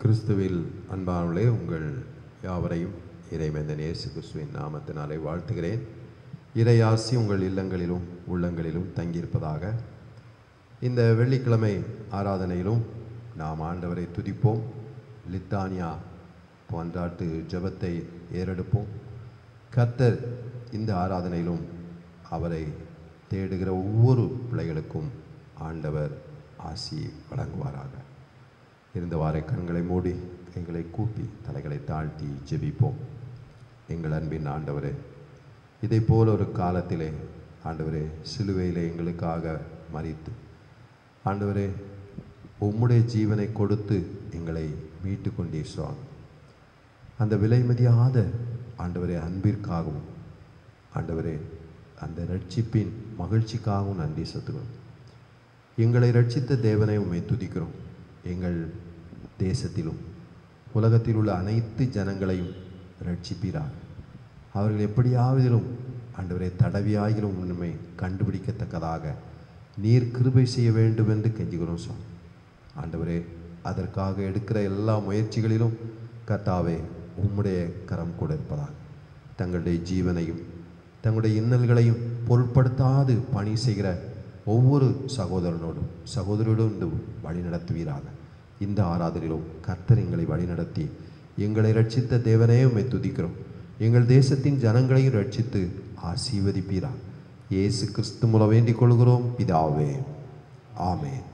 கிறிஸ்துவில் அன்பானவர்களே உங்கள் யாவரையும் இறைவேந்தன் இயேசு கிறிஸ்துவின் நாமத்தினாலே வாழ்த்துகிறேன் இறையாசி உங்கள் இல்லங்களிலும் உள்ளங்களிலும் தங்கியிருப்பதாக இந்த வெள்ளிக்கிழமை ஆராதனையிலும் நாம் ஆண்டவரை துதிப்போம் லித்தானியா போன்றாட்டு ஜெபத்தை ஏறெடுப்போம் கர்த்தர் இந்த ஆராதனையிலும் அவரை தேடுகிற ஒவ்வொரு பிள்ளைகளுக்கும் ஆண்டவர் ஆசி வழங்குவாராக இருந்தவாறே கண்களை மூடி கைகளை கூப்பி தலைகளை தாழ்த்தி ஜெபிப்போம் எங்கள் அன்பின் ஆண்டவரே இதை போல ஒரு காலத்திலே ஆண்டவரே சிலுவையிலே எங்களுக்காக மறித்து ஆண்டவரே உம்முடைய ஜீவனை கொடுத்து எங்களை மீட்டு கொண்டீர் சுவாமி அந்த விலை மதியாத ஆண்டவரே அன்பிற்காகவும் ஆண்டவரே அந்த ரட்சிப்பின் மகிழ்ச்சிக்காகவும் நன்றி செலுத்துகிறோம் எங்களை ரட்சித்த தேவனை உம்மை துதிக்கிறோம் எங்கள் தேசத்திலும் உலகத்தில் உள்ள அனைத்து ஜனங்களையும் ரட்சிப்பீராக அவர்கள் எப்படியாவதிலும் ஆண்டவரை தடவியாகிலும் உண்மை கண்டுபிடிக்கத்தக்கதாக நீர் கிருபை செய்ய வேண்டும் என்று கெஞ்சுகிறோம் சுவாமி ஆண்டவரே அதற்காக எடுக்கிற எல்லா முயற்சிகளிலும் கர்த்தாவே உம்முடைய கரம் கூட இருப்பதாக தங்களுடைய ஜீவனையும் தங்களுடைய இன்னல்களையும் பொருட்படுத்தாது பணி செய்கிற ஒவ்வொரு சகோதரனோடும் சகோதரியோடும் இந்த வழி நடத்துவீராக இந்த ஆராதனையிலும் கர்த்தர் எங்களை வழிநடத்தி எங்களை ரட்சித்த தேவனே உம்மை துதிக்கிறோம் எங்கள் தேசத்தின் ஜனங்களையும் ரட்சித்து ஆசீர்வதிப்பீராக இயேசு கிறிஸ்து மூலம் வேண்டிக் கொள்கிறோம் பிதாவே ஆமென்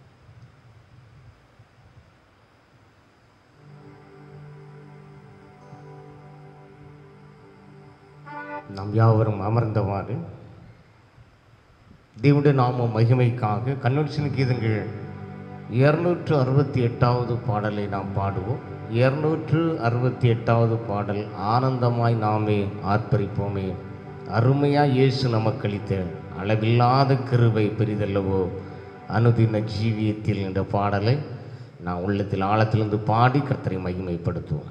நாம் யாவரும் அமர்ந்தவாறு தேவனுடைய நாம மகிமைக்காக கன்வென்ஷன் கீதங்கள் இருநூற்று அறுபத்தி எட்டாவது பாடலை நாம் பாடுவோம் இருநூற்று அறுபத்தி எட்டாவது பாடல் ஆனந்தமாய் நாமே ஆர்ப்பரிப்போமே அருமையாக இயேசு நமக்களித்த அளவில்லாத கிருபை பெரிதல்லவோ அனுதின ஜீவியத்தில் என்ற பாடலை நான் உள்ளத்தில் ஆழத்திலிருந்து பாடி கர்த்தரை மகிமைப்படுத்துவோம்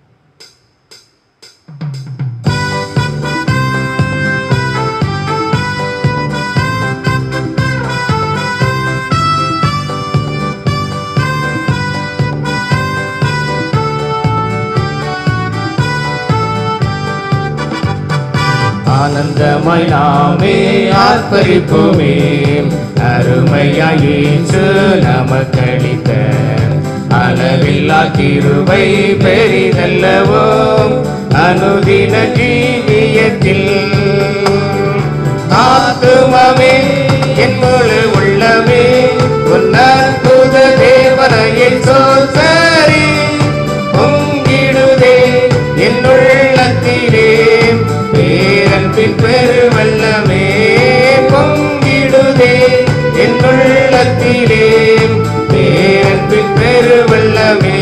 ஆனந்தமாய் நாமே ஆர்ப்பரிப்போமே அருமையாய் இயேசு நமக்களித்த அளவில்லா கிருபை பெரிதல்லவோ அனுதின ஜீவியத்தில் ஆத்துமமே என் முழு உள்ளமே உன் அற்புத தேவனையை சோசரி பொங்கிடுதே என் உள்ளத்திலே பேரன்பின் பெருவல்லமே பொங்கிடுதே என் உள்ளத்திலே பேரன்பின் பெருவல்லமே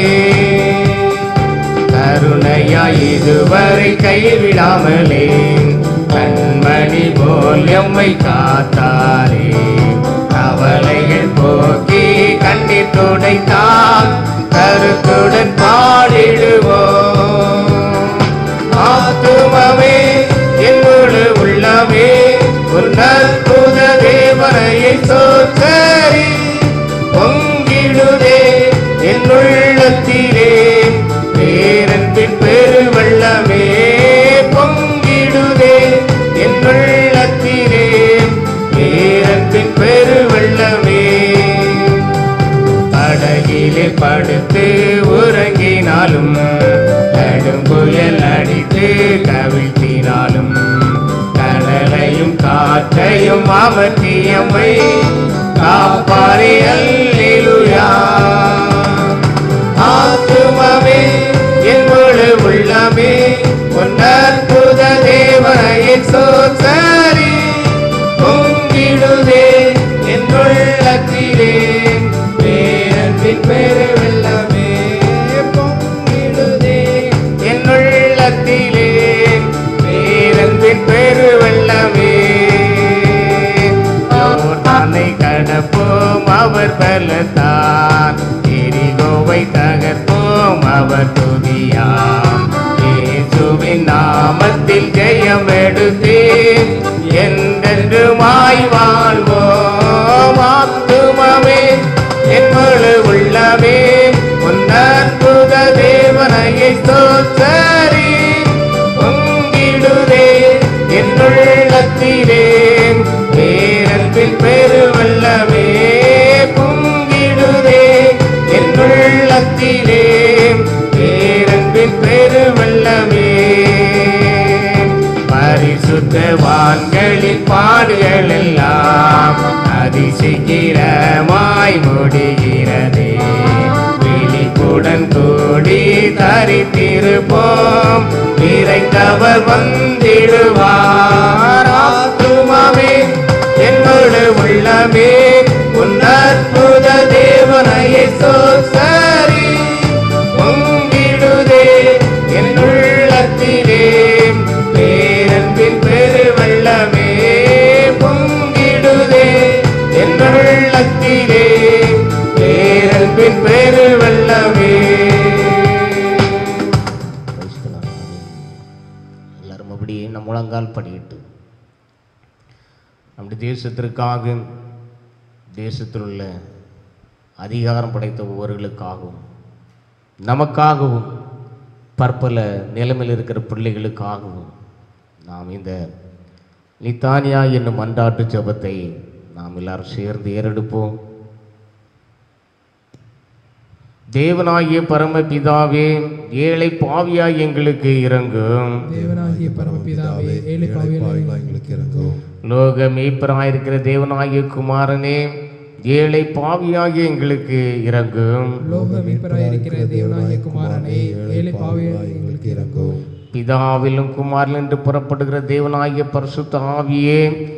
கருணையாய் இதுவரை கைவிடாமலே கண்மணி போல் எம்மை காத்தாரே கவலைகள் போக்கி கண்ணீர் துடைத்தால் கருத்துடன் பாடிடுவோம் ஆத்துமமே என்னோடு உள்ளமே உன் அற்புத தேவனையை சோத்தரி பொங்கிடுதே என் உள்ளத்திலே பேரன்பின் பெருவெள்ளமே பொங்கிடுதே என் உள்ளத்திலே பேரன்பின் பெருவெள்ளமே படகிலே படுத்து உறங்கினாலும் கடும் புயல் அடித்து கவிழ்த்தினாலும் கடலையும் காற்றையும் அமர்த்தியம்மை காப்பாரி அல்லேலூயா ஆத்துமமே என்னோடு உள்ளமே உன் அற்புத தேவனையின் சோசரி பொங்கிடுதே என் உள்ளத்திலே பேரன்பின் பெருவெல்லமே பொங்கிடுதே என் உள்ளத்திலே பேரன்பின் பெருவெல்லமே யோர்தானை கடப்போம் அவர் பலத்தான் எரிகோவை தகர்ப்போம் அவர் துதியாம் இயேசுவின் நாமத்தில் ஜெயம் எடுத்தேன் என்றென்றுமாய் வாழ்வோம் ஆத்துமமே என் முழு உள்ளமே உன் அற்புத தேவனையை ஸ்தோத்தரி பொங்கிடுதே என்னுள்ளத்திலே பேரன்பில் பெருவல்லமே பொங்கிடுதே என்னுள்ளத்திலே பேரன்பில் பெருவல்லமே பரிசுத்தவான்களின் பாடுகள் எல்லாம் அதிசீக்கிரமாய் முடிகிறதே விழிப்புடன் கூடி தரித்திருப்போம் விரைந்தவர் வந்திடுவார் ஆத்துமாவே என்னோட உள்ளமே உன் அற்புத தேவனையை சோசரி பொங்கிடுதே என் உள்ளத்திலே பேரன்பின் பெருவெள்ளமே பொங்கிடுதே என் உள்ளத்திலே பேரன்பின் பெருவெள்ளமே எல்லாரும் அப்படியே நம் முழங்கால் படியிட்டு நம்முடைய தேசத்திற்காக தேசத்தில் உள்ள அதிகாரம் படைத்த ஒவ்வொருவர்களுக்காகவும் நமக்காகவும் பற்பல நிலைமையில் இருக்கிற பிள்ளைகளுக்காகவும் நாம் இந்த நித்தானியா என்னும் மன்றாட்டு ஜெபத்தை நாம் எல்லாரும் சேர்ந்து ஏறெடுப்போம் தேவனாகிய பரமபிதாவே ஏழை பாவியாய் எங்களுக்கு இறங்கும் தேவனாகிய பரமபிதாவே ஏழை பாவிகளாய் எங்களுக்கு இறங்கும் லோக மேய்ப்பராயிருக்கிற தேவனாகிய குமாரனே ஏழை பாவியாகிய எங்களுக்கு இறங்கும் லோக மீட்பராயிருக்கிற தேவனாகிய குமாரனே ஏழை பாவிகளாய் எங்களுக்கு இறங்கும் பிதாவிலும் குமாரில் என்று புறப்படுகிற தேவனாகிய பரிசுத்த ஆவியே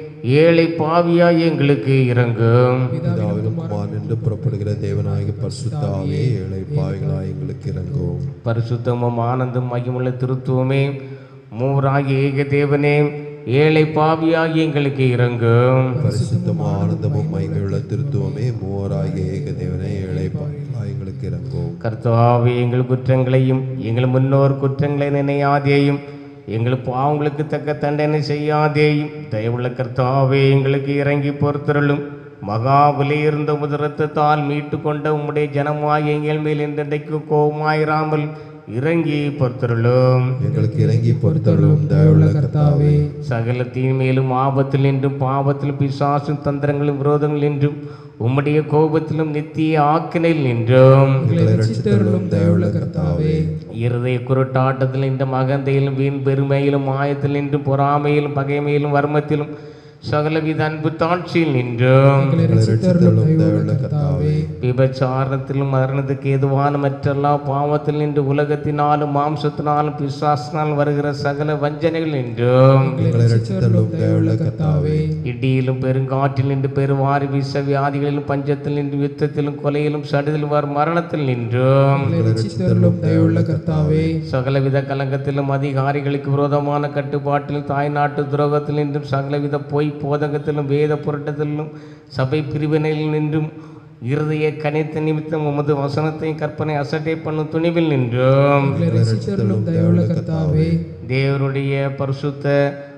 ஏழை பாவியாய் எங்களுக்கு இறங்கும் பிதாவிலும் குமார் என்று புறப்படுகிற தேவனாகிய பரிசுத்தாவே ஏழை பாவிகளாய் எங்களுக்கு இறங்கும் பரிசுத்தமும் ஆனந்தம் மையமுள்ள திருத்துவமே மூவராகிய ஏக தேவனே ஏழை பாவியாகி எங்களுக்கு இறங்கும் பரிசுத்தமும் ஆனந்தமும் மயங்குள்ள திருத்துவமே மூவராகிய ஏக தேவனே ஏழை பாவிகளாய் எங்களுக்கு இறங்கும் கர்த்தாவே எங்கள் குற்றங்களையும் எங்கள் முன்னோர் குற்றங்களை நினையாதேயும் எங்கள் பாவங்களுக்கு தக்க தண்டனை செய்யாதேயும் தயவுள்ள கர்த்தாவே எங்களுக்கு இறங்கி பொறுத்தருளும் மகாபலி இருந்த முதரத்தால் மீட்டு கொண்ட உம்முடைய ஜனமாய் எங்கள் மேல் என்றைக்கு கோபமாயிராமல் இறங்கி பொறுத்தருளும் எங்களுக்கு இறங்கி பொறுத்தருளும் தயவுள்ள கர்த்தாவே சகல தீமையிலும் ஆபத்தில் நின்றும் பாவத்திலும் பிசாசும் தந்திரங்களும் விரோதங்கள் நின்றும் உம்முடைய கோபத்திலும் நித்திய ஆக்கினையில் நின்றும் எங்களை ரட்சித்தருளும் தயவுள்ள கர்த்தாவே இருதய குருட்டாட்டத்தில் இந்த மகந்தையிலும் வீண் பெருமையிலும் ஆயத்தில் நின்றும் பொறாமையிலும் பகைமையிலும் வர்மத்திலும் சகலவித அன்பு தாட்சியில் நின்றும் எங்களை ரட்சித்தருளும் தயவுள்ள கர்த்தாவே விபச்சாரத்திலும் மரணத்துக்கு ஏதுவான மற்றெல்லா பாவத்தில் நின்று உலகத்தினாலும் மாம்சத்தினாலும் பிசாசினால் வருகிற சகல வஞ்சனைகள் நின்றும் எங்களை ரட்சித்தருளும் தயவுள்ள கர்த்தாவே இடியிலும் பெருங்காற்றில் நின்று பெருவாரி விச வியாதிகளிலும் பஞ்சத்தில் நின்று யுத்தத்திலும் கொலையிலும் சடுதிலும் வரும் மரணத்தில் நின்றும் எங்களை ரட்சித்தருளும் தயவுள்ள கர்த்தாவே சகலவித கலங்கத்திலும் அதிகாரிகளுக்கு விரோதமான கட்டுப்பாட்டிலும் தாய்நாட்டு துரோகத்தில் நின்றும் சகலவித பொய் போதகத்திலும் வேத புரட்டத்திலும் சபை பிரிவினையில் நின்றும் இருதய கணித்த நிமித்தம் உமது வசனத்தையும் கற்பனை அசட்டை பண்ணும் துணிவில் நின்றும் எங்களை ரட்சித்தருளும் தயவுள்ள கர்த்தாவே தேவருடைய பரிசுத்த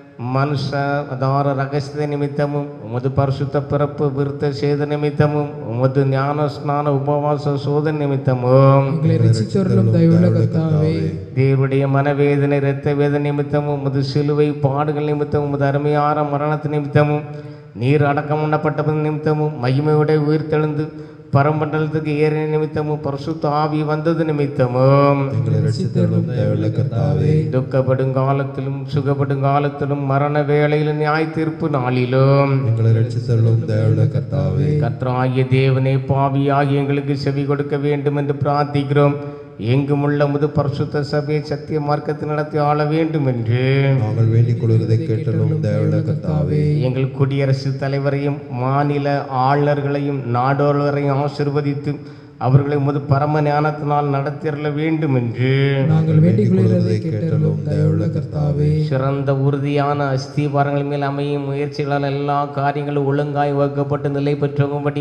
மனுஷ அதார ரகசிய நிமித்தமும் உமது பரிசுத்த பிறப்பு விருத்த சேத நிமித்தமும் உமது ஞான ஸ்நான உபவாச சோதனை நிமித்தமும் எங்களை ரட்சித்தருளும் தயவுள்ள கர்த்தாவே தேவருடைய மனவேதனை இரத்த வேதனை நிமித்தமும் உமது சிலுவை பாடுகள் நிமித்தமும் உமது அருமையான மரணத்து நிமித்தமும் நீர் அடக்கம் பண்ணப்பட்டது நிமித்தமும் மகிமையுடைய உயிர்த்தெழுந்து பரமண்டலத்துக்கு ஏறின நிமித்தமும் பரிசுத்த ஆவி வந்தது நிமித்தமும் எங்களை ரட்சித்தருளும் தயவுள்ள கர்த்தாவே துக்கப்படும் காலத்திலும் சுகப்படும் காலத்திலும் மரண வேளையிலும் நியாய தீர்ப்பு நாளிலும் எங்களை ரட்சித்தருளும் தயவுள்ள கர்த்தாவே கர்த்தராகிய தேவனே பாவியாகி எங்களுக்கு செவி கொடுக்க வேண்டும் என்று பிரார்த்திக்கிறோம் எங்கும் உள்ள முது பரிசுத்த சபையை சத்திய மார்க்கத்தில் நடத்தி ஆள வேண்டும் என்று நாங்கள் வேண்டிக் கொள்வதை கேட்டலும் தயவுள்ள கர்த்தாவே எங்கள் குடியரசுத் தலைவரையும் மாநில ஆளுநர்களையும் நாடோழரையும் ஆசிர்வதித்து அவர்களை உமது பரம ஞானத்தினால் நடத்திரல வேண்டும் என்று நாங்கள் வேண்டிக் கொள்கிறதை கேட்டலும் தயவுள்ள கர்த்தாவே சிறந்த உறுதியான அஸ்திவாரங்கள் மேல் அமையும் முயற்சிகளால் எல்லா காரியங்களும் ஒழுங்காய் வகுக்கப்பட்டு நிலை பெற்றும்படி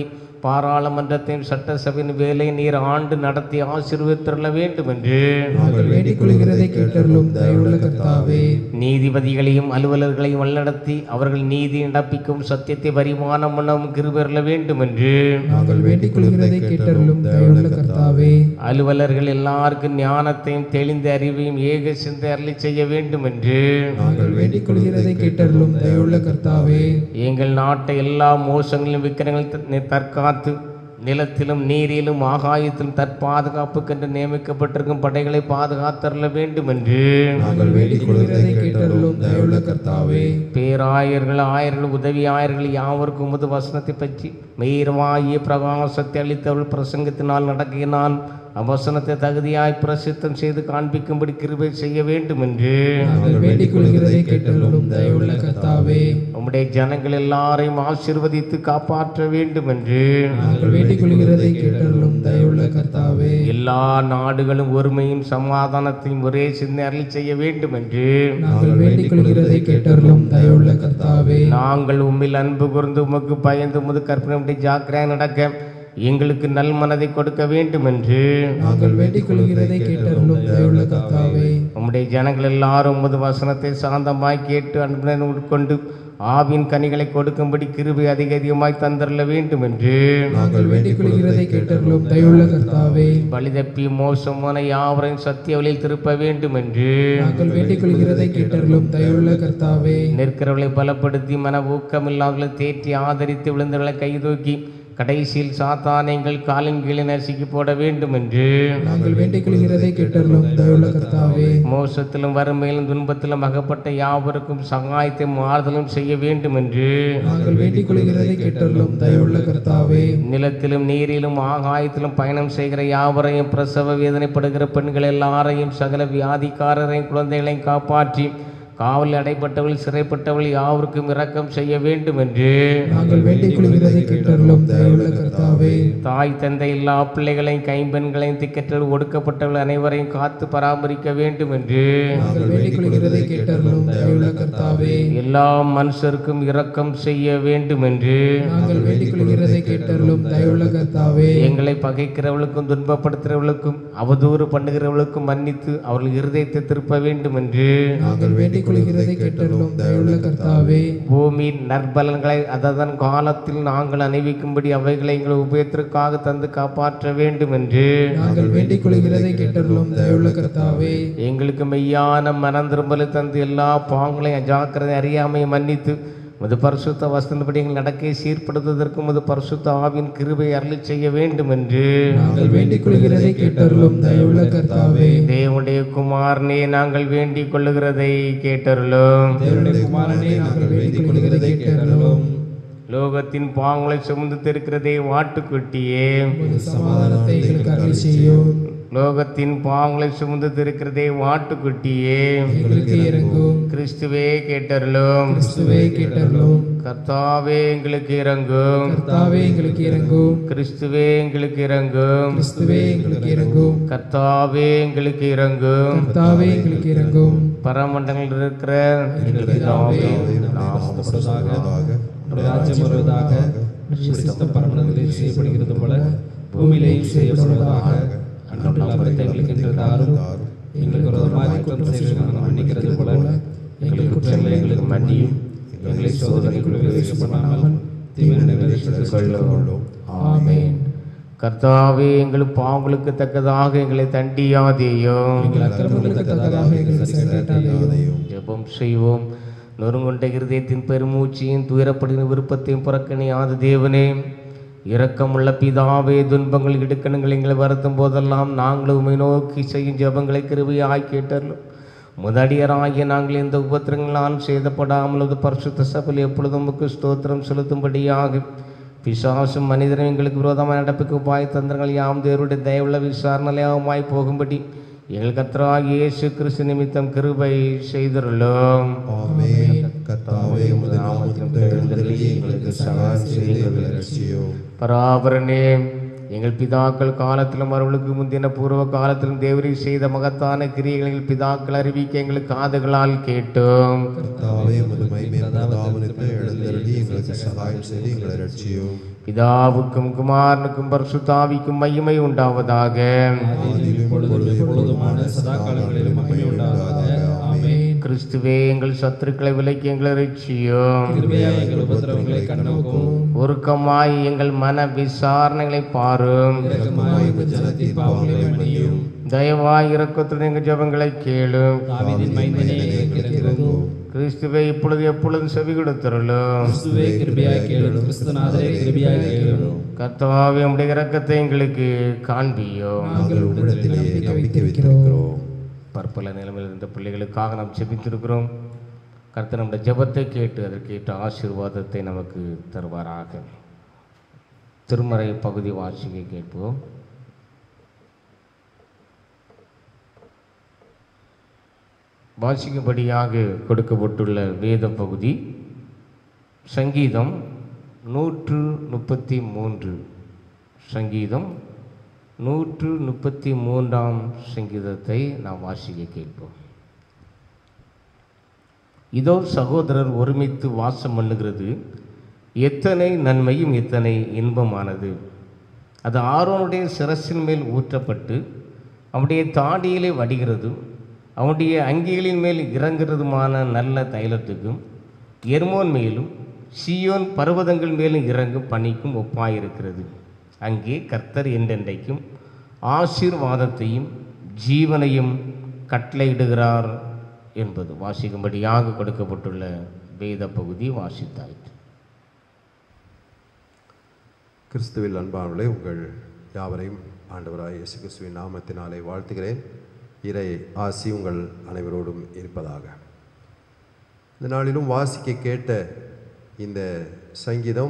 பாராளுமன்றத்தையும் சட்டசபையின் வேலை நீர் ஆண்டு நடத்தி ஆசீர்வதித்தருள வேண்டும் என்று நாங்கள் வேண்டிக் கொள்கிறதை கேட்டருளும் தயவுள்ள கர்த்தாவே நீதிபதிகளையும் அலுவலர்களையும் வழிநடத்தி அவர்கள் நீதி நடப்பிக்கும் சத்தியத்தை பரிமாணம் பண்ணவும் கிருபெறல வேண்டும் என்று நாங்கள் வேண்டிக் கொள்கிறதை கேட்டருளும் தயவுள்ள கர்த்தாவே அலுவலர்கள் எல்லாருக்கும் ஞானத்தையும் தெளிந்த அறிவையும் ஏக சிந்தை அருளி செய்ய வேண்டும் என்று நாங்கள் வேண்டிக் கொள்கிறதை கேட்டருளும் தயவுள்ள கர்த்தாவே எங்கள் நாட்டை எல்லா மோசங்களிலும் விக்கிரங்களில் தற்காத்து நிலத்திலும் நீரிலும் ஆகாயத்திலும் தற்பாதுகாப்புக்கென்று நியமிக்கப்பட்டிருக்கும் படைகளை பாதுகாத்தருள வேண்டும் என்று நாங்கள் வேண்டிக் கொள்கிறதை கேட்டருளும் தயவுள்ள கர்த்தாவே பேராயர்கள் ஆயர்கள் உதவி ஆயர்கள் யாவருக்கும் உமது வசனத்தை பற்றி மெய்ரமாகிய பிரகாசத்தை அளித்தவள் பிரசங்கத்தினால் நடக்கினால் அவசனத்தை தகுதியாய் பிரசித்தம் செய்து காண்பிக்கும்படி கிருபை செய்ய வேண்டும் என்று நாங்கள் வேண்டிக் கொள்கிறதை கேட்டருளும் தயவுள்ள கர்த்தாவே உம்முடைய ஜனங்கள் எல்லாரையும் ஆசீர்வதித்து காப்பாற்ற வேண்டும் என்று நாங்கள் வேண்டிக் கொள்கிறதை கேட்டருளும் தயவுள்ள கர்த்தாவே எல்லா நாடுகளும் ஒருமையும் சமாதானத்தையும் ஒரே சிந்தை அருளி செய்ய வேண்டும் என்று நாங்கள் வேண்டிக் கொள்கிறதை கேட்டருளும் தயவுள்ள கர்த்தாவே நாங்கள் உம்மில் அன்பு கூர்ந்து உமக்கு பயந்து உமது கற்பனை ஜாக்கிரதை நடக்க எங்களுக்கு நல் மனதை கொடுக்க வேண்டும் என்று நாங்கள் வேண்டிக் கொள்கிறதை கேட்டருளும் தயவுள்ள கர்த்தாவே உம்முடைய ஜனங்கள் எல்லாரும் உமது வசனத்தை சாந்தமாய் கேட்டு அன்புடன் உட்கொண்டு ஆவின் கனிகளை கொடுக்கும்படி கிருபை அதிக அதிகமாய் தந்தரல வேண்டும் என்று நாங்கள் வேண்டிக் கொள்கிறதை கேட்டருளும் தயவுள்ள கர்த்தாவே பலிதப்பி மோசமான யாவரையும் சத்திய வழியில் திருப்ப வேண்டும் என்று நாங்கள் வேண்டிக் கொள்கிறதை கேட்டருளும் தயவுள்ள கர்த்தாவே நிற்கிறவர்களை பலப்படுத்தி மன ஊக்கமில்லாதவர்களை தேற்றி ஆதரித்து விழுந்தவர்களை கைதூக்கி கடைசியில் சாத்தான் எங்கள் காலின் கீழே நசுக்கி போட வேண்டும் என்று நாங்கள் வேண்டிக் கொள்கிறதை கேட்டருளும் தயவுள்ள கர்த்தாவே மோசத்திலும் வறுமையிலும் துன்பத்திலும் அகப்பட்ட யாவருக்கும் சகாயத்தை மாறுதலும் செய்ய வேண்டும் என்று நாங்கள் வேண்டிக் கொள்கிறதை கேட்டருளும் தயவுள்ள கர்த்தாவே நிலத்திலும் நீரிலும் ஆகாயத்திலும் பயணம் செய்கிற யாவரையும் பிரசவ வேதனைப்படுகிற பெண்கள் எல்லாரையும் சகல வியாதிக்காரரையும் குழந்தைகளையும் காப்பாற்றி காவலில் அடைப்பட்டவள் சிறைப்பட்டவள் யாவருக்கும் இரக்கம் செய்ய வேண்டும் என்று நாங்கள் வேண்டிக் கொள்கிறதை கேட்டருளும் தயவுள்ள கர்த்தாவே தாய் தந்தை எல்லா பிள்ளைகளையும் கைம்பெண்களையும் திக்கற்றல் ஒடுக்கப்பட்டவள் அனைவரையும் காத்து பராமரிக்க வேண்டும் என்று நாங்கள் வேண்டிக் கொள்கிறதை கேட்டருளும் தயவுள்ள கர்த்தாவே எல்லா மனுஷருக்கும் இரக்கம் செய்ய வேண்டும் என்று நாங்கள் வேண்டிக் கொள்கிறதை கேட்டருளும் தயவுள்ள கர்த்தாவே எங்களை பகைக்கிறவளுக்கும் துன்பப்படுத்துகிறவளுக்கும் அவதூறு பண்ணுகிறவளுக்கும் மன்னித்து அவர்கள் இருதயத்தை திருப்ப வேண்டும் என்று நாங்கள் வேண்டிக் கொள்கிறதை கேட்டருளும் தயவுள்ள கர்த்தாவே பூமியின் நற்பலன்களை அதன் காலத்தில் நாங்கள் அணிவிக்கும்படி அவைகளை எங்கள் உபயத்திற்காக தந்து காப்பாற்ற வேண்டும் என்று நாங்கள் வேண்டிக் கொள்கிறதை கேட்டருளும் தயவுள்ள கர்த்தாவே எங்களுக்கு மெய்யான மனம் திரும்பலை தந்து எல்லா பாங்களையும் அஜாக்கிரதை அறியாமையை மன்னித்து முது பரிசுத்த வசனப்படி எங்கள் நடக்கை சீர்படுத்துவதற்கு முது பரிசுத்த ஆவின் கிருபை அருளி செய்ய வேண்டும் என்று நாங்கள் வேண்டிக் கொள்கிறதை கேட்டருளும் தயவுள்ள கர்த்தாவே தேவனுடைய குமாரனே நாங்கள் வேண்டிக் கொள்ளுகிறதை கேட்டருளும் தேவனுடைய குமாரனே நாங்கள் வேண்டிக் கொள்கிறதை கேட்டருளும் லோகத்தின் பாங்களை சுமந்து திருக்கிறதே வாட்டுக்குட்டியே உமது சமாதானத்தை எங்களுக்கு அருள் செய்யும் லோகத்தின் பாங்களை சுமந்து திருக்கிறதே வாட்டுக்குட்டியே எங்களுக்கு இறங்கும் கிறிஸ்துவே கேட்டருளும் கிறிஸ்துவே கேட்டருளும் கர்த்தாவே எங்களுக்கு இறங்கும் கர்த்தாவே எங்களுக்கு இறங்கும் கிறிஸ்துவே எங்களுக்கு இறங்கும் கிறிஸ்துவே எங்களுக்கு இறங்கும் கர்த்தாவே எங்களுக்கு இறங்கும் கர்த்தாவே எங்களுக்கு இறங்கும் பரமண்டலில் இருக்கிற எங்கள் பிதாவே, நாமப்படுவதாக உம்முடைய ராஜ்யம் வருவதாக உம்முடைய சித்தம் பரமண்டலத்தில் செய்யப்படுகிறது போல பூமியிலேயும் செய்யப்படுவதாக அன்றாட லாபத்தை எங்களுக்கு இன்று தாரும் எங்களுக்கு விரோதமாக குற்றம் செய்கிறவர்கள் மன்னிக்கிறது போல எங்கள் குற்றங்களை எங்களுக்கு மன்னியும் எங்களை சோதனைக்குள் பிரவேசப்படாமல் தீவிர கொள்ளும் ஆமென் கர்த்தாவே எங்கள் பாவங்களுக்கு தக்கதாக எங்களை தண்டியாதேயும் எங்கள் அக்கிரமங்களுக்கு தக்கதாக எங்களுக்கு சென்றாதையும் ஜெபம் செய்வோம் நொறுங்குண்ட இருதயத்தின் பெருமூச்சியும் துயரப்படுகிற விருப்பத்தையும் புறக்கணியாத தேவனே இரக்கமுள்ள பிதாவே துன்பங்கள் இடுக்கணுங்கள் எங்களை வருத்தும் போதெல்லாம் நாங்கள் உமை நோக்கி செய்யும் ஜெபங்களை கிருபையாய் கேட்டறலும் முதடியராகிய நாங்கள் இந்த உபத்திரங்களால் சேதப்படாமல் அது பரிசுத்த சபையில் எப்பொழுதும் உமக்கு ஸ்தோத்திரம் செலுத்தும்படியாக பிசாசும் மனிதனும் எங்களுக்கு விரோதமாக நடப்புக்கு உபாய தந்திரங்கள் யாம் தேவருடைய தயவுள்ள விசாரணையாவுமாய் போகும்படி எங்கள் கர்த்தராகிய இயேசு கிறிஸ்து நிமித்தம் கிருபை செய்தருளும் ஆமென் கர்த்தாவே உமது நாமத்தின் எழுந்தருளி எங்களுக்கு சகாயம் செய்து ரட்சியோம் பராபரனே எங்கள் பிதாக்கள் காலத்திலும் அவர்களுக்கு முந்தின பூர்வ காலத்திலும் தேவரி செய்த மகத்தான கிரியைகளில் பிதாக்கள் அறிவிக்க எங்களுக்கு காதுகளால் கேட்டோம் கர்த்தாவே உமது மகிமை பிரதாபனத்தை எழுந்தருளி எங்களுக்கு சகாயம் செய்து எங்களை ரட்சியும் பிதாவுக்கும் குமாரனுக்கும் பரிசுத்தாவிக்கும் மகிமை உண்டாவதாக ஆதியிலும் இப்பொழுதும் எப்பொழுதுமான சதா காலங்களிலும் மகிமை உண்டாவதாக ஆமென் கிறிஸ்துவே எங்கள் சத்துருக்களை விலக்கி எங்களை ரட்சியும் கிருபையாய் எங்கள் உபத்திரவங்களை கண்ணோக்கும் உருக்கமாய் எங்கள் மன விசாரணைகளை பாரும் இரக்கமாய் உங்கள் ஜனத்தின் பாவங்களை மன்னியும் தயவாய் இரக்கத்துடன் எங்கள் ஜெபங்களை கேளும் தாவீதின் மைந்தனே எனக்கு இறங்கும் கிறிஸ்துவே இப்பொழுது எப்பொழுதும் செவி கொடுத்தருளும் கிறிஸ்துவே கிருபையாய் கேளும் கிறிஸ்துநாதரே கிருபையாய் கேளும் கர்த்தாவே உம்முடைய இரக்கத்தை எங்களுக்கு காண்பியும் நாங்கள் உம்மிடத்திலேயே நம்பிக்கை வைத்திருக்கிறோம் பற்பல நிலைமையில் இருந்த பிள்ளைகளுக்காக நாம் ஜெபித்திருக்கிறோம் கர்த்தர் நம்முடைய ஜெபத்தை கேட்டு அதற்கேற்ற ஆசீர்வாதத்தை நமக்கு தருவாராக திருமறை பகுதி வாசிக்க கேட்போம் வாசிக்கும்படியாக கொடுக்கப்பட்டுள்ள வேத பகுதி சங்கீதம் நூற்று முப்பத்தி மூன்று சங்கீதம் நூற்று முப்பத்தி மூன்றாம் சங்கீதத்தை நாம் வாசிக்க கேட்போம் இதோ சகோதரர் ஒருமித்து வாசம் பண்ணுகிறது எத்தனை நன்மையும் எத்தனை இன்பமானது அது ஆரோனுடைய சிரசின் மேல் ஊற்றப்பட்டு அவனுடைய தாடியிலே வடிகிறதும் அவனுடைய அங்கிகளின் மேல் இறங்குறதுமான நல்ல தைலத்துக்கும் எர்மோன் மேலும் சியோன் பர்வதங்கள் மேலும் இறங்கும் பணிக்கும் ஒப்பாயிருக்கிறது அங்கே கர்த்தர் என்றென்றைக்கும் ஆசீர்வாதத்தையும் ஜீவனையும் கட்டளையிடுகிறார் என்பது வாசிக்கும்படியாக கொடுக்கப்பட்டுள்ள வேத பகுதி வாசித்தாயிற்று கிறிஸ்துவில் அன்பானவர்களே உங்கள் யாவரையும் ஆண்டவராய் இயேசு கிறிஸ்துவின் நாமத்தினாலே வாழ்த்துகிறேன் இறை ஆசி உங்கள் அனைவரோடும் இருப்பதாக இந்த நாளிலும் வாசிக்க கேட்ட இந்த சங்கீதம்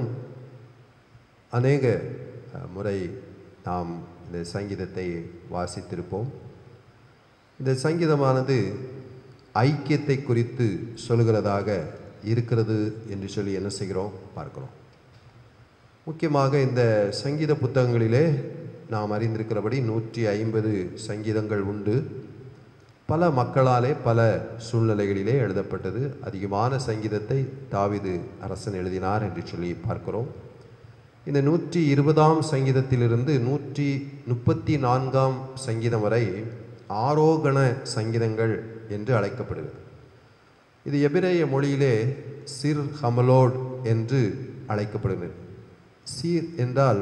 அநேக அஹ், முறை நாம் இந்த சங்கீதத்தை வாசித்திருப்போம் இந்த சங்கீதமானது ஐக்கியத்தை குறித்து சொல்கிறதாக இருக்கிறது என்று சொல்லி என்ன செய்கிறோம் பார்க்கிறோம் முக்கியமாக இந்த சங்கீத புத்தகங்களிலே நாம் அறிந்திருக்கிறபடி நூற்றி ஐம்பது சங்கீதங்கள் உண்டு பல மக்களாலே பல சூழ்நிலைகளிலே எழுதப்பட்டது அதிகமான சங்கீதத்தை தாவீது அரசன் எழுதினார் என்று சொல்லி பார்க்கிறோம் இந்த நூற்றி இருபதாம் சங்கீதத்திலிருந்து நூற்றி முப்பத்தி நான்காம் சங்கீதம் வரை ஆரோகண சங்கீதங்கள் என்று அழைக்கப்படுகிறது இது எபிரேய மொழியிலே சிர் ஹமலோட் என்று அழைக்கப்படுகிறது சீர் என்றால்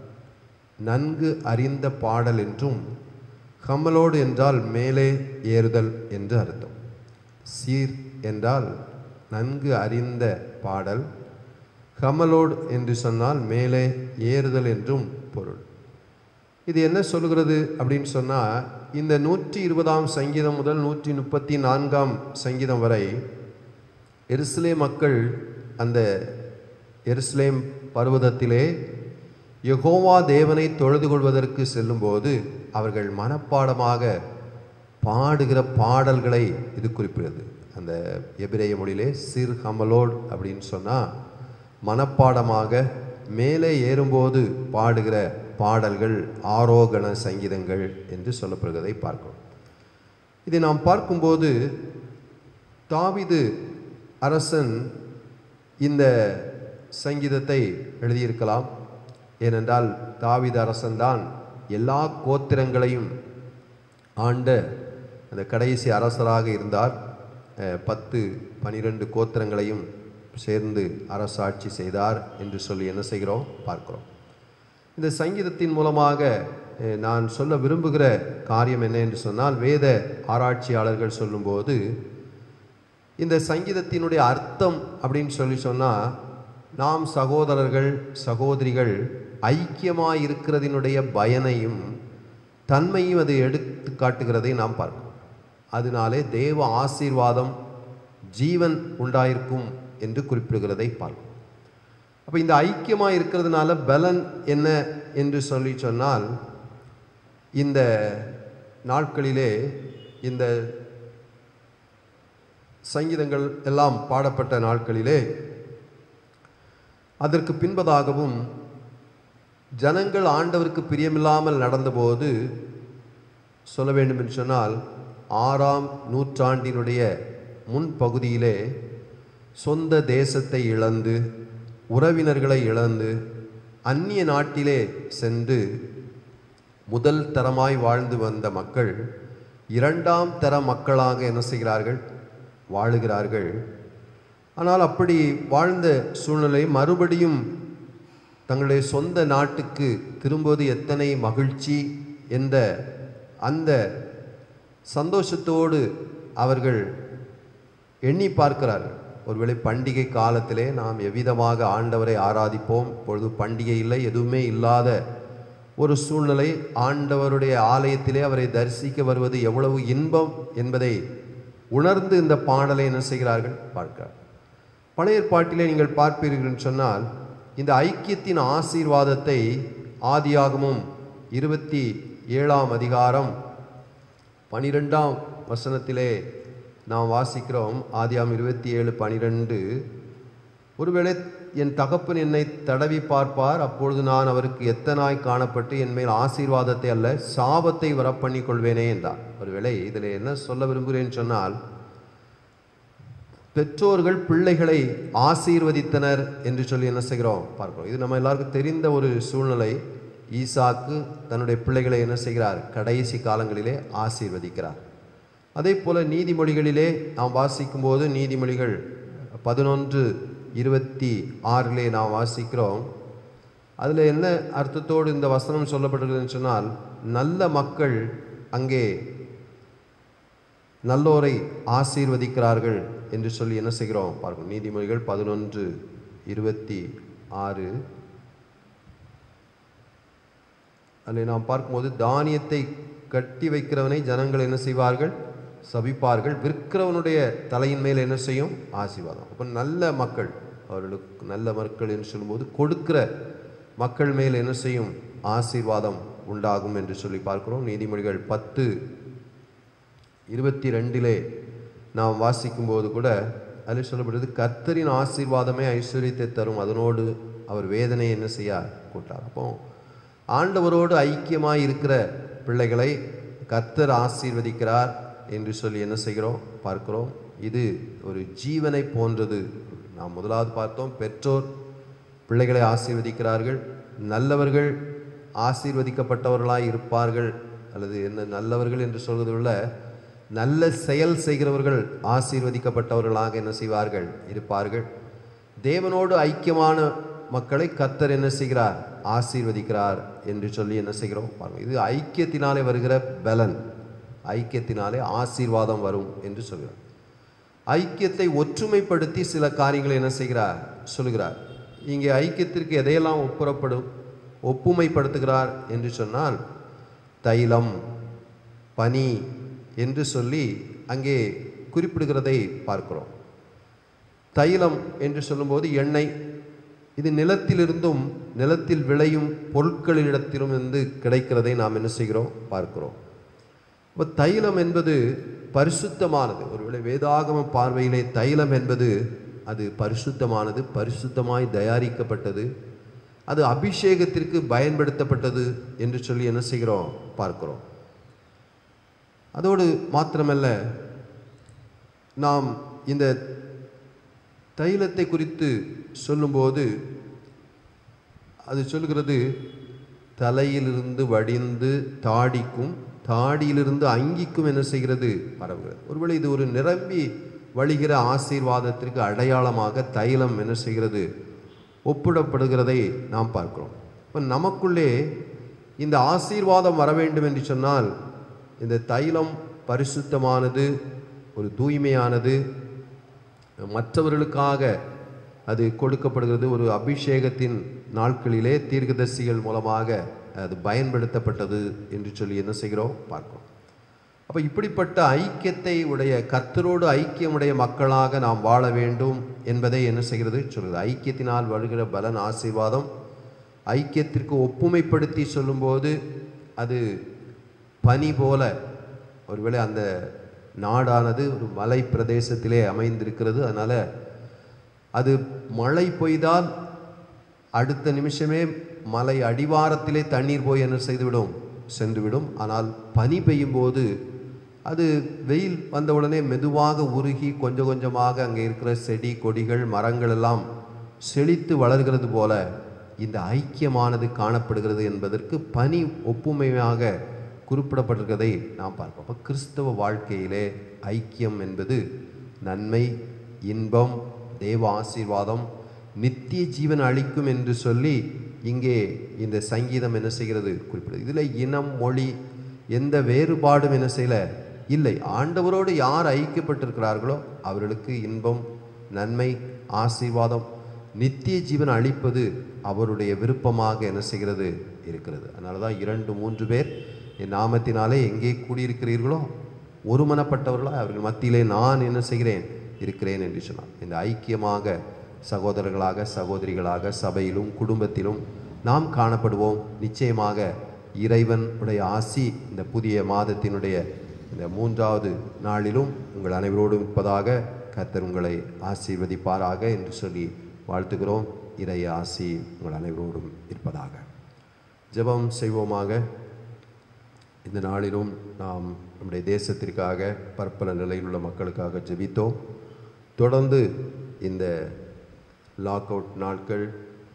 நன்கு அறிந்த பாடல் என்றும் ஹமலோடு என்றால் மேலே ஏறுதல் என்று அர்த்தம் சீர் என்றால் நன்கு அறிந்த பாடல் ஹமலோடு என்று சொன்னால் மேலே ஏறுதல் என்றும் பொருள் இது என்ன சொல்கிறது அப்படின்னு சொன்னால் இந்த நூற்றி இருபதாம் சங்கீதம் முதல் நூற்றி முப்பத்தி நான்காம் சங்கீதம் வரை எருசலேம் மக்கள் அந்த எருசலேம் பர்வதத்திலே யெகோவா தேவனை தொழுது கொள்வதற்கு செல்லும்போது அவர்கள் மனப்பாடமாக பாடுகிற பாடல்களை இது குறிப்பிடுது அந்த எபிரேய மொழியிலே சிர் ஹமலோட் அப்படின்னு சொன்னால் மனப்பாடமாக மேலே ஏறும்போது பாடுகிற பாடல்கள் ஆரோகண சங்கீதங்கள் என்று சொல்லப்படுகிறதை பார்க்கிறோம் இதை நாம் பார்க்கும்போது தாவீது அரசன் இந்த சங்கீதத்தை எழுதியிருக்கலாம் ஏனென்றால் தாவீது அரசன்தான் எல்லா கோத்திரங்களையும் ஆண்ட அந்த கடைசி அரசராக இருந்தார் அஹ், பத்து பனிரெண்டு கோத்திரங்களையும் சேர்ந்து அரசாட்சி செய்தார் என்று சொல்லி என்ன செய்கிறோம் பார்க்கிறோம் இந்த சங்கீதத்தின் மூலமாக அஹ், நான் சொல்ல விரும்புகிற காரியம் என்ன என்று சொன்னால் வேத ஆராய்ச்சியாளர்கள் சொல்லும்போது இந்த சங்கீதத்தினுடைய அர்த்தம் அப்படின்னு சொல்லி சொன்னால் நாம் சகோதரர்கள் சகோதரிகள் ஐக்கியமாக இருக்கிறதினுடைய பயனையும் தன்மையும் அது எடுத்து காட்டுகிறதை நாம் பார்க்கிறோம் அதனாலே தேவ ஆசீர்வாதம் ஜீவன் உண்டாயிருக்கும் என்று குறிப்பிடுகிறதை பார்க்கிறோம் அப்போ இந்த ஐக்கியமாக இருக்கிறதுனால பலன் என்ன என்று சொல்லி சொன்னால் இந்த நாட்களிலே இந்த சங்கீதங்கள் எல்லாம் பாடப்பட்ட நாட்களிலே அதற்கு பின்பதாகவும் ஜனங்கள் ஆண்டவருக்கு பிரியமில்லாமல் நடந்தபோது சொல்ல வேண்டும் என்று சொன்னால் ஆறாம் நூற்றாண்டினுடைய முன்பகுதியிலே சொந்த தேசத்தை இழந்து உறவினர்களை இழந்து அந்நிய நாட்டிலே சென்று முதல் தரமாய் வாழ்ந்து வந்த மக்கள் இரண்டாம் தர மக்களாக என்ன செய்கிறார்கள் வாழுகிறார்கள் ஆனால் அப்படி வாழ்ந்த சூழ்நிலை மறுபடியும் தங்களுடைய சொந்த நாட்டுக்கு திரும்புவது எத்தனை மகிழ்ச்சி என்ற அந்த சந்தோஷத்தோடு அவர்கள் எண்ணி பார்க்கிறார்கள் ஒருவேளை பண்டிகை காலத்திலே நாம் எவ்விதமாக ஆண்டவரை ஆராதிப்போம் பொழுது பண்டிகை இல்லை எதுவுமே இல்லாத ஒரு சூழ்நிலை ஆண்டவருடைய ஆலயத்திலே அவரை தரிசிக்க வருவது எவ்வளவு இன்பம் என்பதை உணர்ந்து இந்த பாடலை என்ன செய்கிறார்கள் பார்க்கிறார்கள் பழைய ஏற்பாட்டிலே நீங்கள் பார்ப்பீர்கள் என்று சொன்னால் இந்த ஐக்கியத்தின் ஆசீர்வாதத்தை ஆதியாகமும் இருபத்தி ஏழாம் அதிகாரம் பனிரெண்டாம் வசனத்திலே நாம் வாசிக்கிறோம் ஆதியாம் இருபத்தி ஏழு பனிரெண்டு ஒருவேளை என் தகப்பன் என்னை தடவி பார்ப்பார் அப்பொழுது நான் அவருக்கு எத்தனாய் காணப்பட்டு என் மேல் ஆசீர்வாதத்தை அல்ல சாபத்தை வரப்பண்ணிக் கொள்வேனே என்றார் ஒருவேளை இதில் என்ன சொல்ல விரும்புகிறேன் சொன்னால் பெற்றோர்கள் பிள்ளைகளை ஆசீர்வதித்தனர் என்று சொல்லி என்ன செய்கிறோம் பார்க்கிறோம் இது நம்ம எல்லாருக்கும் தெரிந்த ஒரு சூழ்நிலை ஈசாக்கு தன்னுடைய பிள்ளைகளை என்ன செய்கிறார் கடைசி காலங்களிலே ஆசீர்வதிக்கிறார் அதே போல நீதிமொழிகளிலே நாம் வாசிக்கும்போது நீதிமொழிகள் பதினொன்று இருபத்தி ஆறிலே நாம் வாசிக்கிறோம் அதில் என்ன அர்த்தத்தோடு இந்த வசனம் சொல்லப்பட்டிருக்குதுன்னு சொன்னால் நல்ல மக்கள் அங்கே நல்லோரை ஆசீர்வதிக்கிறார்கள் என்று சொல்லி என்ன செய்கிறோம் பார்க்கணும் நீதிமொழிகள் பதினொன்று இருபத்தி ஆறு அதில் நாம் பார்க்கும்போது தானியத்தை கட்டி வைக்கிறவனை ஜனங்கள் என்ன செய்வார்கள் சபிப்பார்கள் விற்கிறவனுடைய தலையின் மேல் என்ன செய்யும் ஆசீர்வாதம் அப்போ நல்ல மக்கள் அவர்களுக்கு நல்ல மக்கள் என்று சொல்லும்போது கொடுக்கிற மக்கள் மேல் என்ன செய்யும் ஆசீர்வாதம் உண்டாகும் என்று சொல்லி பார்க்கிறோம் நீதிமொழிகள் பத்து இருபத்தி ரெண்டிலே நாம் வாசிக்கும்போது கூட அதில் சொல்லப்படுது கர்த்தரின் ஆசீர்வாதமே ஐஸ்வர்யத்தை தரும் அதனோடு அவர் வேதனை என்ன செய்ய கூட்டார் அப்போ ஆண்டவரோடு ஐக்கியமாய் இருக்கிற பிள்ளைகளை கர்த்தர் ஆசீர்வதிக்கிறார் என்று சொல்லி என்ன செய்கிறோம் பார்க்கிறோம் இது ஒரு ஜீவனை போன்றது நாம் முதலாவது பார்த்தோம் பெற்றோர் பிள்ளைகளை ஆசீர்வதிக்கிறார்கள் நல்லவர்கள் ஆசீர்வதிக்கப்பட்டவர்களாய் இருப்பார்கள் அல்லது என்ன நல்லவர்கள் என்று சொல்வதை விட நல்ல செயல் செய்கிறவர்கள் ஆசீர்வதிக்கப்பட்டவர்களாக என்ன செய்வார்கள் இருப்பார்கள் தேவனோடு ஐக்கியமான மக்களை கத்தர் என்ன செய்கிறார் ஆசீர்வதிக்கிறார் என்று சொல்லி என்ன செய்கிறோம் பாருங்க இது ஐக்கியத்தினாலே வருகிற பலன் ஐக்கியத்தினாலே ஆசீர்வாதம் வரும் என்று சொல்கிறார் ஐக்கியத்தை ஒற்றுமைப்படுத்தி சில காரியங்களை என்ன செய்கிறார் சொல்லுகிறார் இங்கே ஐக்கியத்திற்கு எதையெல்லாம் ஒப்புறப்படும் ஒப்புமைப்படுத்துகிறார் என்று சொன்னால் தைலம் பனி என்று சொல்லி அங்கே குறிப்பிடுகிறதை பார்க்கிறோம் தைலம் என்று சொல்லும்போது எண்ணெய் இது நிலத்திலிருந்தும் நிலத்தில் விளையும் பொருட்களிடத்திலும் இருந்து கிடைக்கிறதை நாம் என்ன செய்கிறோம் பார்க்கிறோம் இப்போ தைலம் என்பது பரிசுத்தமானது ஒருவேளை வேதாகம பார்வையிலே தைலம் என்பது அது பரிசுத்தமானது பரிசுத்தமாய் தயாரிக்கப்பட்டது அது அபிஷேகத்திற்கு பயன்படுத்தப்பட்டது என்று சொல்லி என்ன செய்கிறோம் பார்க்கிறோம் அதோடு மாத்திரமல்ல நாம் இந்த தைலத்தை குறித்து சொல்லும்போது அது சொல்லுகிறது தலையிலிருந்து வடிந்து தாடிக்கும் தாடியிலிருந்து அங்கிக்கும் என்ன செய்கிறது பரவுகிறது ஒருவேளை இது ஒரு நிரம்பி வழிகிற ஆசீர்வாதத்திற்கு அடையாளமாக தைலம் என்ன செய்கிறது ஒப்பிடப்படுகிறதை நாம் பார்க்கிறோம் இப்போ நமக்குள்ளே இந்த ஆசீர்வாதம் வர வேண்டும் என்று சொன்னால் இந்த தைலம் பரிசுத்தமானது ஒரு தூய்மையானது மற்றவர்களுக்காக அது கொடுக்கப்படுகிறது ஒரு அபிஷேகத்தின் நாட்களிலே தீர்க்கதரிசிகள் மூலமாக அது பயன்படுத்தப்பட்டது என்று சொல்லி என்ன செய்கிறோம் பார்க்கிறோம் அப்போ இப்படிப்பட்ட ஐக்கியத்தை உடைய கர்த்தரோடு ஐக்கியமுடைய மக்களாக நாம் வாழ வேண்டும் என்பதை என்ன செய்கிறது சொல்கிறது ஐக்கியத்தினால் வருகிற பலன் ஆசீர்வாதம் ஐக்கியத்திற்கு ஒப்புமைப்படுத்தி சொல்லும்போது அது பனி போல ஒருவேளை அந்த நாடானது ஒரு மலை பிரதேசத்திலே அமைந்திருக்கிறது அதனால் அது மழை பெய்தால் அடுத்த நிமிஷமே மலை அடிவாரத்திலே தண்ணீர் போய் என்ன செய்துவிடும் சென்றுவிடும் ஆனால் பனி பெய்யும் போது அது வெயில் வந்தவுடனே மெதுவாக உருகி கொஞ்சம் கொஞ்சமாக அங்கே இருக்கிற செடி கொடிகள் மரங்கள் எல்லாம் செழித்து வளர்கிறது போல இந்த ஐக்கியமானது காணப்படுகிறது என்பதற்கு பனி ஒப்புமையாக குறிப்பிடப்பட்டிருக்கிறதை நாம் பார்ப்போம் அப்போ கிறிஸ்தவ வாழ்க்கையிலே ஐக்கியம் என்பது நன்மை இன்பம் தேவ ஆசீர்வாதம் நித்திய ஜீவன் அளிக்கும் என்று சொல்லி இங்கே இந்த சங்கீதம் என்ன செய்கிறது குறிப்பிடுது இதில் இனம் மொழி எந்த வேறுபாடும் என்ன செய்யல இல்லை ஆண்டவரோடு யார் ஐக்கியப்பட்டிருக்கிறார்களோ அவர்களுக்கு இன்பம் நன்மை ஆசீர்வாதம் நித்திய ஜீவன் அளிப்பது அவருடைய விருப்பமாக என்ன செய்கிறது இருக்கிறது அதனால தான் இரண்டு மூன்று பேர் என் நாமத்தினாலே எங்கே கூடியிருக்கிறீர்களோ ஒருமனப்பட்டவர்களாக அவர்கள் மத்தியிலே நான் என்ன செய்கிறேன் இருக்கிறேன் என்று சொன்னார் இந்த ஐக்கியமாக சகோதரர்களாக சகோதரிகளாக சபையிலும் குடும்பத்திலும் நாம் காணப்படுவோம் நிச்சயமாக இறைவன் உடைய ஆசி இந்த புதிய மாதத்தினுடைய இந்த மூன்றாவது நாளிலும் உங்கள் அனைவரோடும் இருப்பதாக கர்த்தர் உங்களை ஆசீர்வதிப்பாராக என்று சொல்லி வாழ்த்துகிறோம் இறை ஆசி உங்கள் அனைவரோடும் இருப்பதாக ஜெபம் செய்வோமாக இந்த நாளிலும் நாம் நம்முடைய தேசத்திற்காக பற்பல நிலையில் உள்ள மக்களுக்காக ஜெபித்தோம் தொடர்ந்து இந்த லாக் அவுட் நாட்கள்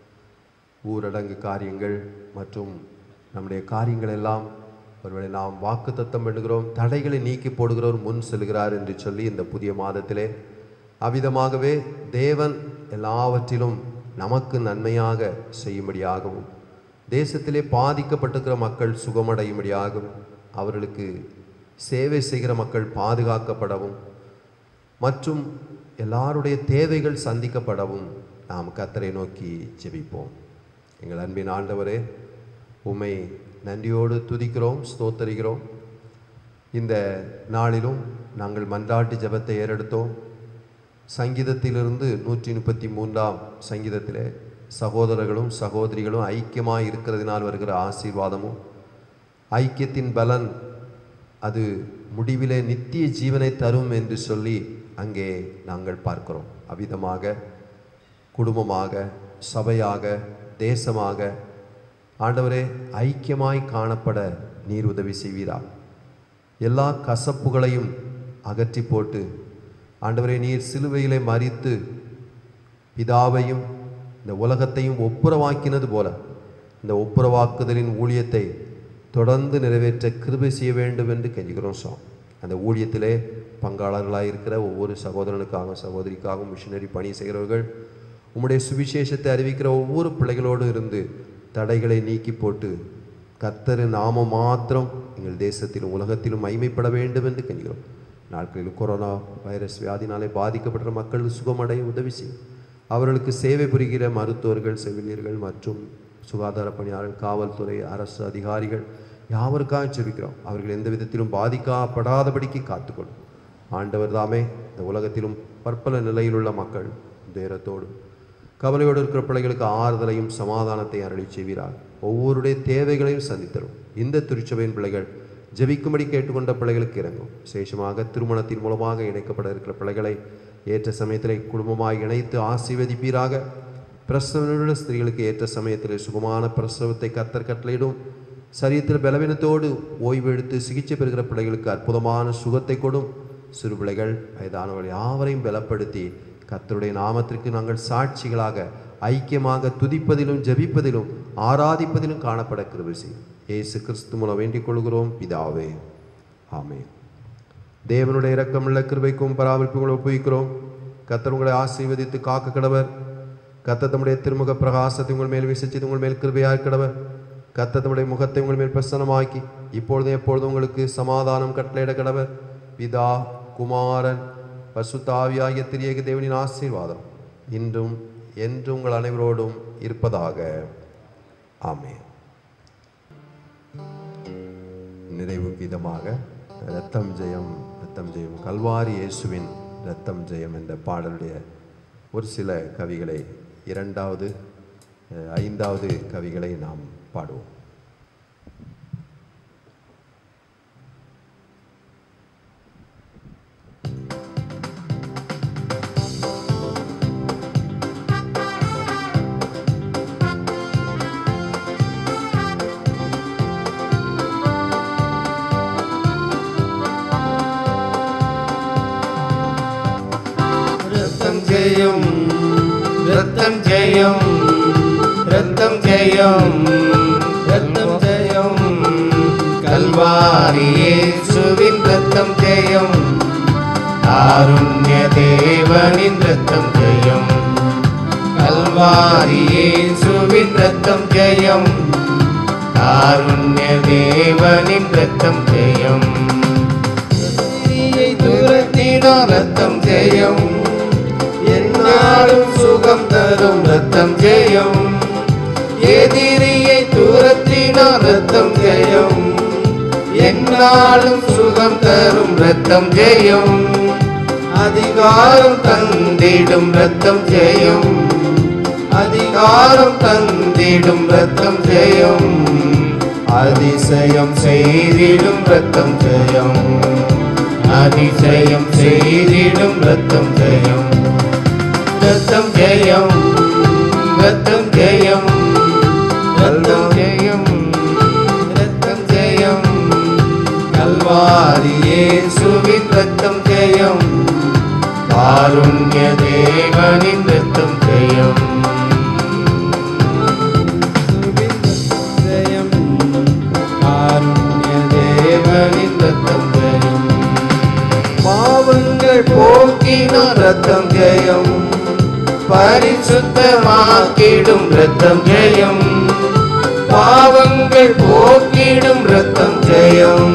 ஊரடங்கு காரியங்கள் மற்றும் நம்முடைய காரியங்கள் எல்லாம் ஒருவேளை நாம் வாக்கு தத்தம் பண்ணுகிறோம் தடைகளை நீக்கி போடுகிறோர் முன் செல்கிறார் என்று சொல்லி இந்த புதிய மாதத்திலே அவ்விதமாகவே தேவன் எல்லாவற்றிலும் நமக்கு நன்மையாக செய்யும்படியாகவும் தேசத்திலே பாதிக்கப்பட்டிருக்கிற மக்கள் சுகமடையும்படியாகவும் அவர்களுக்கு சேவை செய்கிற மக்கள் பாதுகாக்கப்படவும் மற்றும் எல்லாருடைய தேவைகள் சந்திக்கப்படவும் நாம் கத்தரை நோக்கி ஜெபிப்போம் எங்கள் அன்பின் ஆண்டவரே உம்மை நன்றியோடு துதிக்கிறோம் ஸ்தோத்தரிக்கிறோம் இந்த நாளிலும் நாங்கள் மன்றாட்டு ஜெபத்தை ஏறெடுத்தோம் சங்கீதத்திலிருந்து நூற்றி முப்பத்தி மூன்றாம் சங்கீதத்திலே சகோதரர்களும் சகோதரிகளும் ஐக்கியமாய் இருக்கிறதினால் வருகிற ஆசீர்வாதமும் ஐக்கியத்தின் பலன் அது முடிவிலே நித்திய ஜீவனை தரும் என்று சொல்லி அங்கே நாங்கள் பார்க்கிறோம் அவ்விதமாக குடும்பமாக சபையாக தேசமாக ஆண்டவரே ஐக்கியமாய் காணப்பட நீர் உதவி செய்வீரா எல்லா கசப்புகளையும் அகற்றி போட்டு ஆண்டவரே நீர் சிலுவையிலே மறித்து பிதாவையும் இந்த உலகத்தையும் ஒப்புரவாக்கினது போல இந்த ஒப்புரவாக்குதலின் ஊழியத்தை தொடர்ந்து நிறைவேற்ற கிருபை செய்ய வேண்டும் என்று கெஞ்சுகிறோம் சாம் அந்த ஊழியத்திலே பங்காளர்களாக இருக்கிற ஒவ்வொரு சகோதரனுக்காகவும் சகோதரிக்காகவும் மிஷினரி பணி செய்கிறவர்கள் உம்முடைய சுவிசேஷத்தை அறிவிக்கிற ஒவ்வொரு பிள்ளைகளோடு இருந்து தடைகளை நீக்கி போட்டு கர்த்தரு நாம மாத்திரம் எங்கள் தேசத்திலும் உலகத்திலும் மைமைப்பட வேண்டும் என்று கெஞ்சுகிறோம் நாட்களில் கொரோனா வைரஸ் வியாதினாலே பாதிக்கப்பட்ட மக்கள் சுகமடைய உதவி செய்யும் அவர்களுக்கு சேவை புரிகிற மருத்துவர்கள் செவிலியர்கள் மற்றும் சுகாதார பணியாளர்கள் காவல்துறை அரசு அதிகாரிகள் யாவருக்காக செபிக்கிறோம் அவர்கள் எந்த விதத்திலும் பாதிக்கப்படாதபடிக்கு காத்துக்கொள்ளும் ஆண்டவர் தாமே இந்த உலகத்திலும் பற்பல நிலையில் உள்ள மக்கள் துயரத்தோடு கவலையோடு இருக்கிற பிள்ளைகளுக்கு ஆறுதலையும் சமாதானத்தை அருளி செய்வீரார் ஒவ்வொருடைய தேவைகளையும் சந்தித்தரும் இந்த திருச்சபையின் பிள்ளைகள் ஜெபிக்கும்படி கேட்டுக்கொண்ட பிள்ளைகளுக்கு இறங்கும் விசேஷமாக திருமணத்தின் மூலமாக இணைக்கப்பட இருக்கிற பிள்ளைகளை ஏற்ற சமயத்திலே குடும்பமாக இணைத்து ஆசீர்வதிப்பீராக பிரசவனுள்ள ஸ்திரீகளுக்கு ஏற்ற சமயத்தில் சுகமான பிரசவத்தை கத்தர் கட்டளையிடும் சரீரத்தில் பலவீனத்தோடு ஓய்வு எடுத்து சிகிச்சை பெறுகிற பிள்ளைகளுக்கு அற்புதமான சுகத்தை கொடும் சிறு பிள்ளைகள் வயதானவர்கள் யாவரையும் பலப்படுத்தி கர்த்தருடைய நாமத்திற்கு நாங்கள் சாட்சிகளாக ஐக்கியமாக துதிப்பதிலும் ஜெபிப்பதிலும் ஆராதிப்பதிலும் காணப்பட கிருபை செய்யும் இயேசு கிறிஸ்து மூலம் வேண்டிக் கொள்கிறோம் பிதாவே ஆமென் தேவனுடைய இரக்கமுள்ள கிருபைக்கும் பராமரிப்புகளும் ஒப்புவிக்கிறோம் கர்த்தர் உங்களை ஆசீர்வதித்து காக்க கடவர் கர்த்தர் தம்முடைய திருமுக பிரகாசத்தை உங்கள் மேல் விசிச்சு உங்கள் மேல் கிருபையாய் கடவர் கர்த்தர் தம்முடைய முகத்தை உங்கள் மேல் பிரசன்னமாக்கி இப்பொழுதும் எப்பொழுதும் உங்களுக்கு சமாதானம் கட்டளையிட கடவர் பிதா குமாரன் பசுத்தாவியாகிய திரியக தேவனின் ஆசீர்வாதம் இன்றும் என்றும் உங்கள் அனைவரோடும் இருப்பதாக ஆமென் நிறைவு கீதமாக ரத்தம் ஜெயம் ரத்தம் ஜெயம் கல்வாரி இயேசுவின் ரத்தம் ஜெயம் என்ற பாடலுடைய ஒரு சில கவிகளை இரண்டாவது அஹ், ஐந்தாவது கவிகளை நாம் பாடுவோம் ஆ ஜெயம் ரத்தம் ஜெயம் ரத்தம் ஜெயம் கல்வாரி இயேசுவின் ரத்தம் ஜெயம் காருண்ய தேவனின் ரத்தம் ஜெயம் கல்வாரி இயேசுவின் ரத்தம் ஜெயம் காருண்ய தேவனின் ரத்தம் ஜெயம் எதிரியை துரத்திடும் ரத்தம் ஜெயம் என்னாலும் சுகம் தரும் ரத்தம் ஜெயம் எதிரியை துரத்திடும் ரத்தம் ஜெயம் என்னாலும் சுகம் தரும் ரத்தம் ஜெயம் அதிகாரம் தந்திடும் ரத்தம் ஜெயம் அதிகாரம் தந்திடும் ரத்தம் ஜெயம் அதிசயம் செய்திடும் ரத்தம் ஜெயம் அதிசயம் செய்திடும் ரத்தம் ஜெயம் ரத்தம் ஜெயம் ரத்தம் ஜெயம் ரத்தம் ஜெயம் ரத்தம் ஜெயம் கல்வாரி இயேசுவின் ரத்தம் ஜெயம் காருண்ய தேவனின் ரத்தம் ஜெயம் ஜெயம் காருண்ய தேவனின் ரத்தம் ஜெயம் பாவங்கள் போக்கின ரத்தம் ஜெயம் பரிசுத்தமாக்கிடும் ரத்தம் ஜெயம் பாவங்கள் போக்கிடும் ரத்தம் ஜெயம்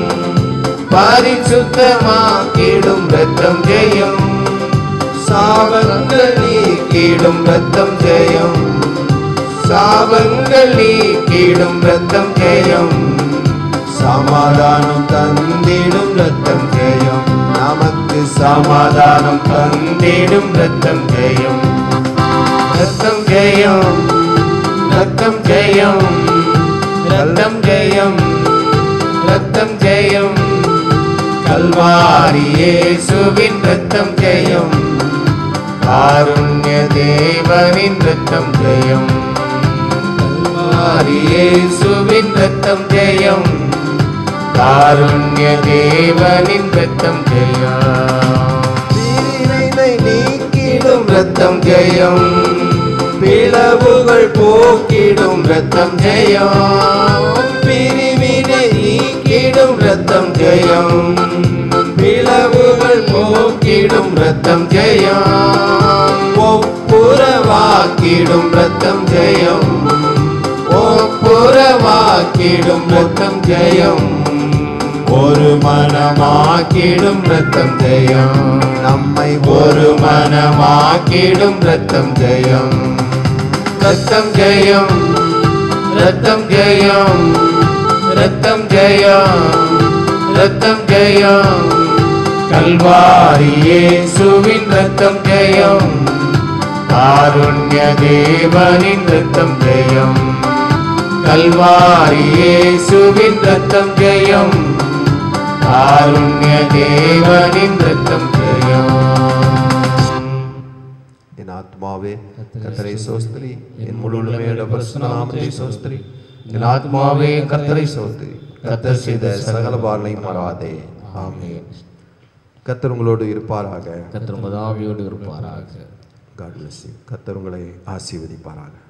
பரிசுத்தமாக்கிடும் ரத்தம் ஜெயம் சாபங்கள் நீக்கிடும் ரத்தம் ஜெயம் சாபங்கள் நீக்கிடும் ரத்தம் ஜெயம் சமாதானம் தந்திடும் ரத்தம் ஜெயம் நமக்கு சமாதானம் தந்திடும் ரத்தம் ஜெயம் ரத்தம் ஜெயம் ரத்தம் ஜெயம் ரத்தம் ஜெயம் ரத்தம் ஜெயம் கல்வாரி இயேசுவின் ரத்தம் ஜெயம் காருண்ய தேவனின் ரத்தம் ஜெயம் கல்வாரி இயேசுவின் ரத்தம் ஜெயம் காருண்ய தேவனின் ரத்தம் ஜெயம் தீவினை நீக்கிடும் ரத்தம் ஜெயம் பிளவுகள் போக்கிடும் ரத்தம் ஜெயம் பிரிவினை நீக்கிடும் ரத்தம் ஜெயம் பிளவுகள் போக்கிடும் ரத்தம் ஜெயம் ஒப்புரவாக்கிடும் ரத்தம் ஜெயம் ஒப்புரவாக்கிடும் ரத்தம் ஜெயம் ஒரு மனமாக்கிடும் ரத்தம் ஜெயம் நம்மை ஒரு மனமாக்கிடும் ரத்தம் ஜெயம் ரத்தம் ஜெயம் ரத்தம் ஜெயம் ரத்தம் ஜெயம் ரத்தம் ஜெயம் கல்வாரி இயேசுவின் ரத்தம் ஜெயம் காருண்ய தேவனின் ரத்தம் ஜெயம் கல்வாரி இயேசுவின் ரத்தம் ஜெயம் காருண்ய தேவனின் ரத்தம் ஜெயம் என் ஆத்மாவே கத்தரை சோஸ்திரி என் முழு உண்மையோட பரிசுநாமத்தை சோஸ்திரி என் ஆத்மாவே கத்தரை சோஸ்திரி கத்தர் செய்த சகல பாலனை மறாதே ஆமென் கத்தர் உங்களோடு இருப்பாராக கத்திர மதாவியோடு இருப்பாராக காட் bless you கத்தர் உங்களை ஆசீர்வதிப்பாராக